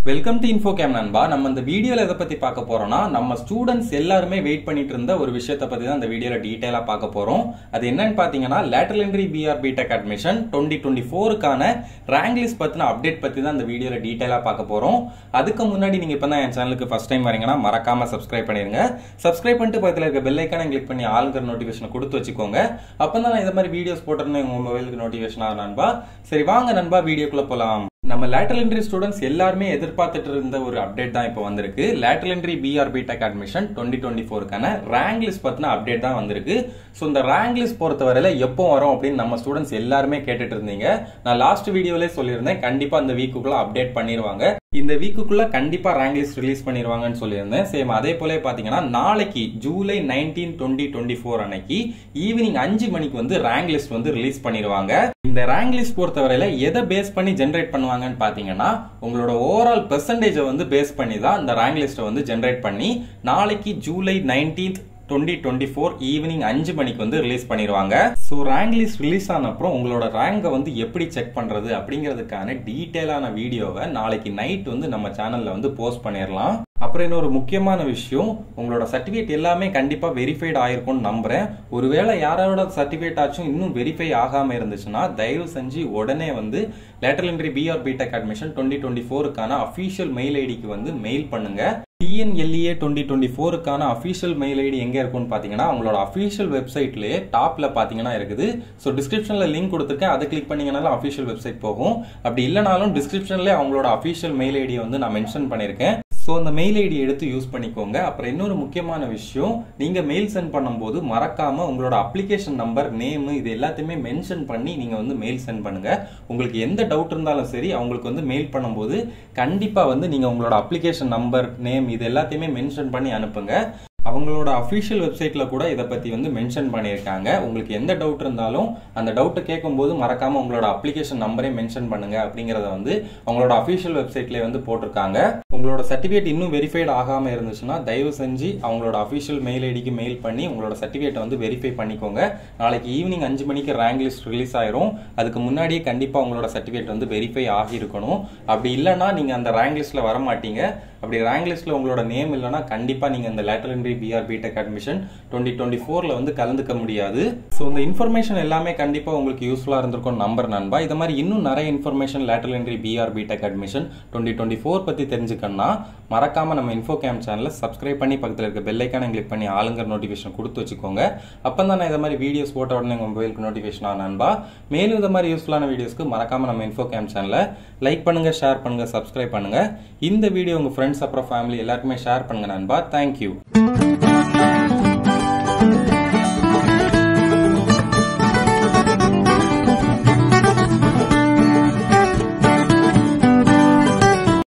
welcome to இன்ஃபோகேம் நண்பா நம்ம இந்த வீடியோல எதை பத்தி பார்க்க போறோம்னா நம்ம ஸ்டூடெண்ட்ஸ் எல்லாருமே வெயிட் பண்ணிட்டு இருந்த ஒரு விஷயத்தை பத்தி தான் இந்த வீடியோல டீடைலா பார்க்க போறோம் அது என்னன்னு பாத்தீங்கன்னா lateral entry BR BTech admission twenty twenty ஃபோருக்கான ரேங்க் லிஸ்ட் பத்தின அப்டேட் பத்தி தான் இந்த வீடியோல டீடைலா பார்க்க போறோம் அதுக்கு முன்னாடி நீங்க இப்போ தான் என் சேனலுக்கு ஃபர்ஸ்ட் டைம் வரீங்கன்னா மறக்காம சப்ஸ்கிரைப் பண்ணிருங்க சப்ஸ்கிரைப் பண்ணிட்டு பக்கத்துல இருக்க பெல் ஐக்கான கிளிக் பண்ணி ஆளுங்கிற நோட்டிஃபிகேஷன் கொடுத்து வச்சுக்கோங்க அப்பதான் நான் இந்த மாதிரி வீடியோஸ் போட்டிருந்தேன் உங்க மொபைலுக்கு நோட்டிஃபிகேஷன் ஆகும் நண்பா சரி வாங்க நண்பா வீடியோக்குள்ள போலாம் நம்ம லேட்டரல் என்ட்ரி ஸ்டூடெண்ட்ஸ் எல்லாருமே எதிர்பார்த்துட்டு இருந்த ஒரு அப்டேட் தான் இப்போ வந்திருக்கு lateral entry BR BTech admission twenty twenty ஃபோருக்கான ரேங்க் லிஸ்ட் பத்தின அப்டேட் தான் வந்திருக்கு ஸோ இந்த ரேங்க் லிஸ்ட் பொறுத்தவரையில எப்போ வரும் அப்படின்னு நம்ம ஸ்டூடெண்ட்ஸ் எல்லாருமே கேட்டுட்டு இருந்தீங்க நான் லாஸ்ட் வீடியோலே சொல்லியிருந்தேன் கண்டிப்பா இந்த வீக்குக்குள்ள அப்டேட் பண்ணிடுவாங்க இந்த வீக்குக்குள்ள கண்டிப்பா ரேங்க் லிஸ்ட் ரிலீஸ் பண்ணிடுவாங்கன்னு சொல்லியிருந்தேன் சேம் அதே போல பாத்தீங்கன்னா நாளைக்கு July nineteen twenty twenty four அன்னைக்கு ஈவினிங் அஞ்சு மணிக்கு வந்து ரேங்க் லிஸ்ட் வந்து ரிலீஸ் பண்ணிடுவாங்க இந்த ரேங்க் லிஸ்ட் பொறுத்தவரையில எதை பேஸ் பண்ணி ஜென்ரேட் பண்ணுவாங்கன்னு பாத்தீங்கன்னா உங்களோட ஓவரால் பெர்சன்டேஜை வந்து பேஸ் பண்ணி தான் இந்த ரேங்க் லிஸ்ட்டை வந்து ஜென்ரேட் பண்ணி நாளைக்கு July nineteenth twenty twenty four evening அஞ்சு மணிக்கு வந்து ரிலீஸ் பண்ணிடுவாங்க ஸோ ரேங்க் லிஸ்ட் ரிலீஸ் ஆன அப்புறம் உங்களோட ரேங்கை வந்து எப்படி செக் பண்றது அப்படிங்கிறதுக்கான டீட்டெயிலான வீடியோவை நாளைக்கு நைட் வந்து நம்ம சேனல்ல வந்து போஸ்ட் பண்ணிடலாம் அப்புறம் இன்னொரு முக்கியமான விஷயம் உங்களோட சர்டிஃபிகேட் எல்லாமே கண்டிப்பா வெரிஃபைட் ஆயிருக்கும்னு நம்புறேன் ஒருவேளை யாரோட சர்டிஃபிகேட் ஆச்சும் இன்னும் வெரிஃபை ஆகாம இருந்துச்சுன்னா தயவு செஞ்சு உடனே வந்து lateral entry BR BTech admission twenty twenty ஃபோருக்கான அஃபீஷியல் மெயில் ஐடிக்கு வந்து மெயில் பண்ணுங்க டிஎன்எல்ஏ டுவெண்ட்டி டுவெண்ட்டி ஃபோருக்கான அஃபீஷியல் மெயில் ஐடி எங்கே இருக்கும்னு பார்த்தீங்கன்னா அவங்களோட அஃபீஷியல் வெப்சைட்லேயே டாப்பில் பார்த்தீங்கன்னா இருக்குது ஸோ டிஸ்கிரிப்ஷனில் லிங்க் கொடுத்துருக்கேன் அதை கிளிக் பண்ணீங்கனாலும் அஃபீஷியல் வெப்சைட் போகும் அப்படி இல்லைனாலும் டிஸ்கிரிப்ஷன்லேயே அவங்களோட அஃபீஷியல் மெயில் ஐடியை வந்து நான் மென்ஷன் பண்ணியிருக்கேன் ஸோ அந்த மெயில் ஐடி எடுத்து யூஸ் பண்ணிக்கோங்க அப்புறம் இன்னொரு முக்கியமான விஷயம் நீங்க மெயில் சென்ட் பண்ணும்போது மறக்காம உங்களோட அப்ளிகேஷன் நம்பர் நேம் இது எல்லாத்தையுமே மென்ஷன் பண்ணி நீங்க வந்து மெயில் சென்ட் பண்ணுங்க உங்களுக்கு எந்த டவுட் இருந்தாலும் சரி அவங்களுக்கு வந்து மெயில் பண்ணும்போது கண்டிப்பா வந்து நீங்க உங்களோட அப்ளிகேஷன் நம்பர் நேம் இது எல்லாத்தையுமே மென்ஷன் பண்ணி அனுப்புங்க அவங்களோட அஃபிஷியல் வெப்சைட்ல கூட இதை பத்தி வந்து மென்ஷன் பண்ணியிருக்காங்க உங்களுக்கு எந்த டவுட் இருந்தாலும் அந்த டவுட்டை கேட்கும்போது மறக்காம உங்களோட அப்ளிகேஷன் நம்பரே மென்ஷன் பண்ணுங்க அப்படிங்கறத வந்து அவங்களோட அஃபிஷியல் வெப்சைட்ல வந்து போட்டிருக்காங்க உங்களோட சர்டிஃபிகேட் இன்னும் வெரிஃபைட் ஆகாம இருந்துச்சுன்னா தயவு செஞ்சு அவங்களோட அஃபிஷியல் மெயில் ஐடிக்கு மெயில் பண்ணி உங்களோட சர்டிஃபிகேட்டை வந்து வெரிஃபை பண்ணிக்கோங்க நாளைக்கு ஈவினிங் அஞ்சு மணிக்கு ரேங்க் லிஸ்ட் ரிலீஸ் ஆயிரும் அதுக்கு முன்னாடியே கண்டிப்பா உங்களோட சர்டிஃபிகேட் வந்து வெரிஃபை ஆகியிருக்கணும் அப்படி இல்லைன்னா நீங்க அந்த ரேங்க் லிஸ்ட்ல வர மாட்டீங்க அப்படி ரேங்க் லிஸ்ட்ல உங்களோட நேம் இல்லைன்னா கண்டிப்பா நீங்க இந்த lateral entry BR BTech admission twenty twenty ஃபோர்ல வந்து கலந்துக்க முடியாது ஸோ இந்த இன்ஃபர்மேஷன் எல்லாமே கண்டிப்பா உங்களுக்கு யூஸ்ஃபுல்லா இருந்திருக்கும் நம்பர் நண்பா இது மாதிரி இன்னும் நிறைய information lateral entry BR BTech admission twenty twenty four பத்தி தெரிஞ்சுக்கணும்னா மறக்காம நம்ம இன்ஃபோ கேம் சேனலை சப்ஸ்கிரைப் பண்ணி பக்கத்தில் இருக்க பெல்லைக்கான கிளிக் பண்ணி ஆளுங்கிற நோட்டிஃபிகேஷன் கொடுத்து வச்சுக்கோங்க அப்போ தான் நான் இந்த மாதிரி வீடியோஸ் போட்ட உடனே உங்கள் மொபைலுக்கு நோட்டிஃபிகேஷன் ஆகும் நண்பா மேலும் இந்த மாதிரி யூஸ்ஃபுல்லான வீடியோஸ்க்கு மறக்காம நம்ம இன்ஃபோ கேம் சேனலை லைக் பண்ணுங்க ஷேர் பண்ணுங்க சப்ஸ்கிரைப் பண்ணுங்க இந்த வீடியோ உங்க ஃப்ரெண்ட்ஸ் அப்புறம் ஃபேமிலி எல்லாருக்குமே ஷேர் பண்ணுங்க நண்பா தேங்க்யூ